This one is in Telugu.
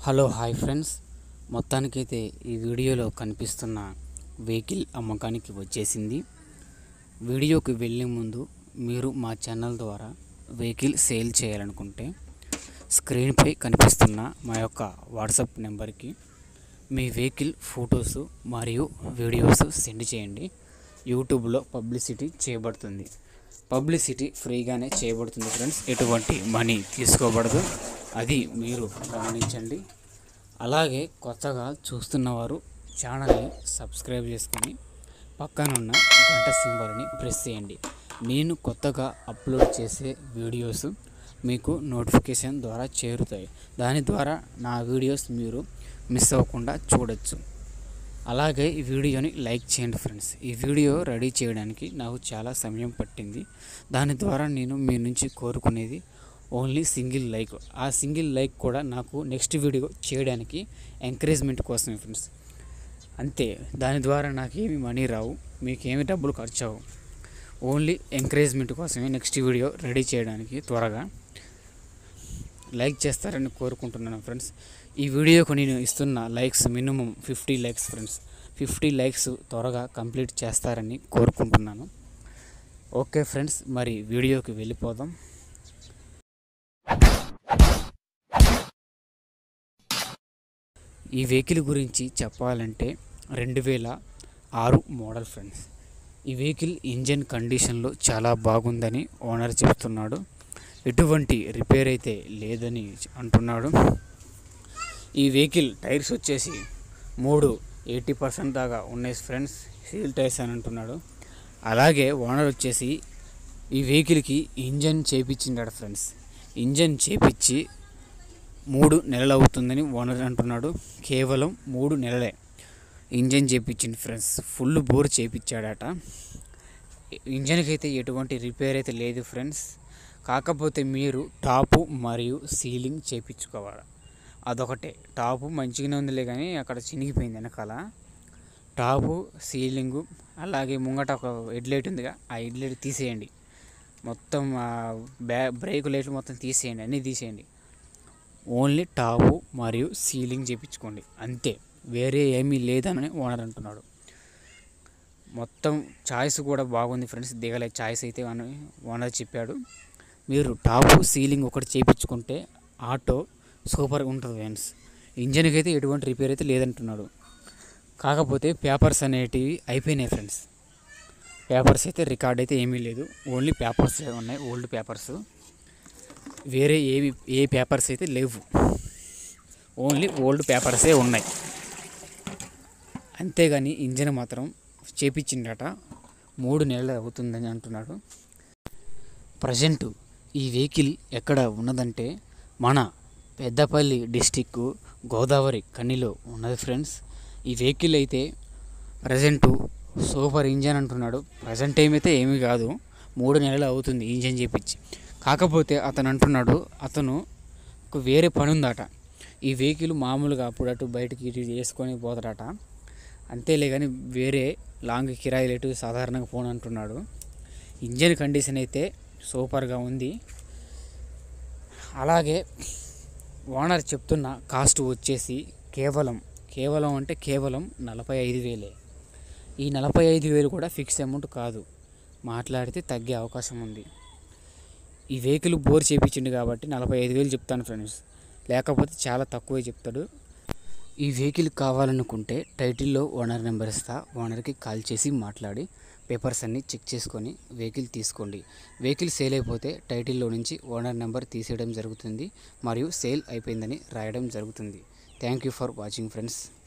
హలో హాయ్ ఫ్రెండ్స్ మొత్తానికైతే ఈ వీడియోలో కనిపిస్తున్న వెహికల్ అమ్మకానికి వచ్చేసింది వీడియోకి వెళ్ళే ముందు మీరు మా ఛానల్ ద్వారా వెహికల్ సేల్ చేయాలనుకుంటే స్క్రీన్పై కనిపిస్తున్న మా యొక్క వాట్సాప్ నెంబర్కి మీ వెహికల్ ఫొటోస్ మరియు వీడియోస్ సెండ్ చేయండి యూట్యూబ్లో పబ్లిసిటీ చేయబడుతుంది పబ్లిసిటీ ఫ్రీగానే చేయబడుతుంది ఫ్రెండ్స్ ఎటువంటి మనీ తీసుకోబడదు అది మీరు గమనించండి అలాగే కొత్తగా చూస్తున్నవారు ఛానల్ని సబ్స్క్రైబ్ చేసుకొని పక్కనున్న గంట సింబల్ని ప్రెస్ చేయండి నేను కొత్తగా అప్లోడ్ చేసే వీడియోస్ మీకు నోటిఫికేషన్ ద్వారా చేరుతాయి దాని ద్వారా నా వీడియోస్ మీరు మిస్ అవ్వకుండా చూడొచ్చు అలాగే ఈ వీడియోని లైక్ చేయండి ఫ్రెండ్స్ ఈ వీడియో రెడీ చేయడానికి నాకు చాలా సమయం పట్టింది దాని ద్వారా నేను మీ నుంచి కోరుకునేది ఓన్లీ సింగిల్ లైక్ ఆ సింగిల్ లైక్ కూడా నాకు నెక్స్ట్ వీడియో చేయడానికి ఎంకరేజ్మెంట్ కోసమే ఫ్రెండ్స్ అంతే దాని ద్వారా నాకేమి మనీ రావు మీకేమి డబ్బులు ఖర్చు అవ్వవు ఓన్లీ ఎంకరేజ్మెంట్ కోసమే నెక్స్ట్ వీడియో రెడీ చేయడానికి త్వరగా లైక్ చేస్తారని కోరుకుంటున్నాను ఫ్రెండ్స్ ఈ వీడియోకు నేను ఇస్తున్న likes minimum fifty likes friends fifty likes త్వరగా కంప్లీట్ చేస్తారని కోరుకుంటున్నాను ఓకే ఫ్రెండ్స్ మరి వీడియోకి వెళ్ళిపోదాం ఈ వెహికల్ గురించి చెప్పాలంటే రెండు వేల ఆరు మోడల్ ఫ్రెండ్స్ ఈ వెహికల్ ఇంజన్ కండిషన్లో చాలా బాగుందని ఓనర్ చెప్తున్నాడు ఎటువంటి రిపేర్ అయితే లేదని అంటున్నాడు ఈ వెహికల్ టైర్స్ వచ్చేసి మూడు ఎయిటీ పర్సెంట్ దాకా ఉన్నాయి ఫ్రెండ్స్ సీల్ టైర్స్ అని అంటున్నాడు అలాగే ఓనర్ వచ్చేసి ఈ వెహికల్కి ఇంజన్ చేపించిండాడు ఫ్రెండ్స్ ఇంజన్ చేపించి మూడు నెలలు అవుతుందని ఓనర్ అంటున్నాడు కేవలం మూడు నెలలే ఇంజన్ చేపించింది ఫ్రెండ్స్ ఫుల్ బోర్ చేపించాడట ఇంజన్కి అయితే ఎటువంటి రిపేర్ అయితే లేదు ఫ్రెండ్స్ కాకపోతే మీరు టాపు మరియు సీలింగ్ చేపించుకోవాలి అదొకటే టాపు మంచిగానే ఉందిలే కానీ అక్కడ చినిగిపోయింది వెనకాల టాపు సీలింగు అలాగే ముంగట ఒక హెడ్ లైట్ ఉందిగా ఆ హెడ్ లైట్ తీసేయండి మొత్తం ఆ బ్యా బ్రేక్ లైట్లు మొత్తం తీసేయండి అన్నీ తీసేయండి ఓన్లీ టాపు మరియు సీలింగ్ చేయించుకోండి అంతే వేరే ఏమీ లేదని ఓనర్ అంటున్నాడు మొత్తం చాయిస్ కూడా బాగుంది ఫ్రెండ్స్ దిగలే చాయిస్ అయితే అని ఓనర్ చెప్పాడు మీరు టాపు సీలింగ్ ఒకటి చేయించుకుంటే ఆటో సూపర్గా ఉంటుంది ఫ్రెండ్స్ ఇంజన్కి అయితే ఎటువంటి రిపేర్ అయితే లేదంటున్నాడు కాకపోతే పేపర్స్ అనేటివి అయిపోయినాయి ఫ్రెండ్స్ పేపర్స్ అయితే రికార్డ్ అయితే ఏమీ లేదు ఓన్లీ పేపర్స్ ఉన్నాయి ఓల్డ్ పేపర్స్ వేరే ఏవి ఏ పేపర్స్ అయితే లేవు ఓన్లీ ఓల్డ్ పేపర్సే ఉన్నాయి అంతేగాని ఇంజన్ మాత్రం చేపించిండట మూడు నెలలు అవుతుందని అంటున్నాడు ప్రజెంట్ ఈ వెహికల్ ఎక్కడ ఉన్నదంటే మన పెద్దపల్లి డిస్టిక్ గోదావరి కనిలో ఉన్నది ఫ్రెండ్స్ ఈ వెహికల్ అయితే ప్రజెంటు సూపర్ ఇంజన్ అంటున్నాడు ప్రజెంట్ టైం అయితే ఏమీ కాదు మూడు నెలలు అవుతుంది ఇంజన్ చేపించి కాకపోతే అతను అంటున్నాడు అతను ఒక వేరే పని ఉందట ఈ వెహికల్ మామూలుగా అప్పుడు అటు బయటికి ఇటు వేసుకొని పోతాడట అంతేలే కానీ వేరే లాంగ్ కిరాయిలు ఎటు సాధారణంగా పోను అంటున్నాడు ఇంజన్ కండిషన్ అయితే సూపర్గా ఉంది అలాగే ఓనర్ చెప్తున్న కాస్ట్ వచ్చేసి కేవలం కేవలం అంటే కేవలం నలభై ఐదు వేలే ఈ నలభై ఐదు వేలు కూడా ఫిక్స్ అమౌంట్ కాదు మాట్లాడితే తగ్గే అవకాశం ఉంది ఈ వెహికల్ బోర్ చేయించిండు కాబట్టి నలభై ఐదు వేలు చెప్తాను ఫ్రెండ్స్ లేకపోతే చాలా తక్కువే చెప్తాడు ఈ వెహికల్ కావాలనుకుంటే టైటిల్లో ఓనర్ నెంబర్ ఇస్తా ఓనర్కి కాల్ చేసి మాట్లాడి పేపర్స్ అన్నీ చెక్ చేసుకొని వెహికల్ తీసుకోండి వెహికల్ సేల్ అయిపోతే టైటిల్లో నుంచి ఓనర్ నెంబర్ తీసేయడం జరుగుతుంది మరియు సేల్ అయిపోయిందని రాయడం జరుగుతుంది thank you for watching friends